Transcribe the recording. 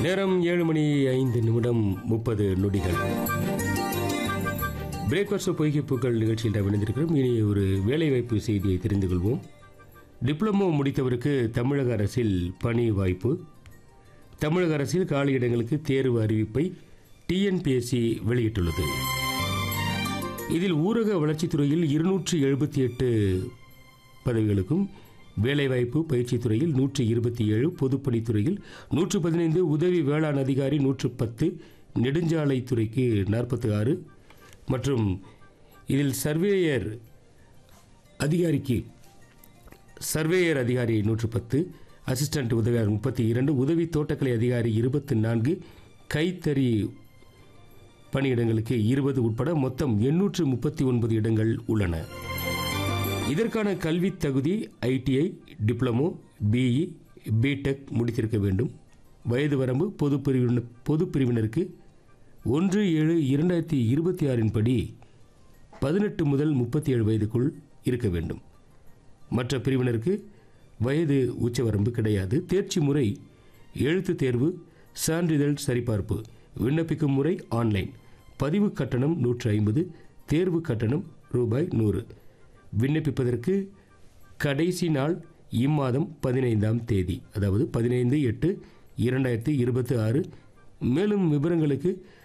நேரம் ஏழு மணி ஐந்து நிமிடம் முப்பது நொடிகள் பிரேக்ஃபாஸ்ட் பொய்கைப்புக்கள் நிகழ்ச்சியில் நாம் இணைந்திருக்கிறோம் இனி ஒரு வேலைவாய்ப்பு செய்தியை தெரிந்து கொள்வோம் டிப்ளமோ முடித்தவருக்கு தமிழக அரசில் பணி வாய்ப்பு தமிழக அரசில் காலி இடங்களுக்கு தேர்வு அறிவிப்பை டிஎன்பிஎஸ்சி வெளியிட்டுள்ளது இதில் ஊரக வளர்ச்சித்துறையில் இருநூற்றி எழுபத்தி எட்டு பதவிகளுக்கும் வேலைவாய்ப்பு பயிற்சித் துறையில் நூற்றி இருபத்தி ஏழு பொதுப்பணித்துறையில் நூற்று பதினைந்து உதவி வேளாண் அதிகாரி நூற்று பத்து நெடுஞ்சாலைத்துறைக்கு நாற்பத்தி ஆறு மற்றும் இதில் சர்வேயர் அதிகாரிக்கு சர்வேயர் அதிகாரி நூற்று பத்து அசிஸ்டன்ட் உதவியாளர் முப்பத்தி இரண்டு உதவி தோட்டக்கலை அதிகாரி இருபத்தி நான்கு கைத்தறி பணியிடங்களுக்கு இருபது உட்பட மொத்தம் எண்ணூற்று முப்பத்தி ஒன்பது இடங்கள் உள்ளன இதற்கான கல்வித் தகுதி ஐடிஐ டிப்ளமோ பிஇ பிடெக் முடித்திருக்க வேண்டும் வயது வரம்பு பொது பிரிவினர் பொது பிரிவினருக்கு ஒன்று ஏழு இரண்டாயிரத்தி இருபத்தி ஆறின் படி பதினெட்டு முதல் முப்பத்தி ஏழு வயதுக்குள் இருக்க வேண்டும் மற்ற பிரிவினருக்கு வயது உச்சவரம்பு கிடையாது தேர்ச்சி முறை எழுத்து தேர்வு சான்றிதழ் சரிபார்ப்பு விண்ணப்பிக்கும் முறை ஆன்லைன் பதிவு கட்டணம் நூற்று ஐம்பது தேர்வு கட்டணம் ரூபாய் நூறு விண்ணப்பிப்பதற்கு கடைசி நாள் இம்மாதம் பதினைந்தாம் தேதி அதாவது பதினைந்து எட்டு இரண்டாயிரத்தி இருபத்தி ஆறு மேலும் விவரங்களுக்கு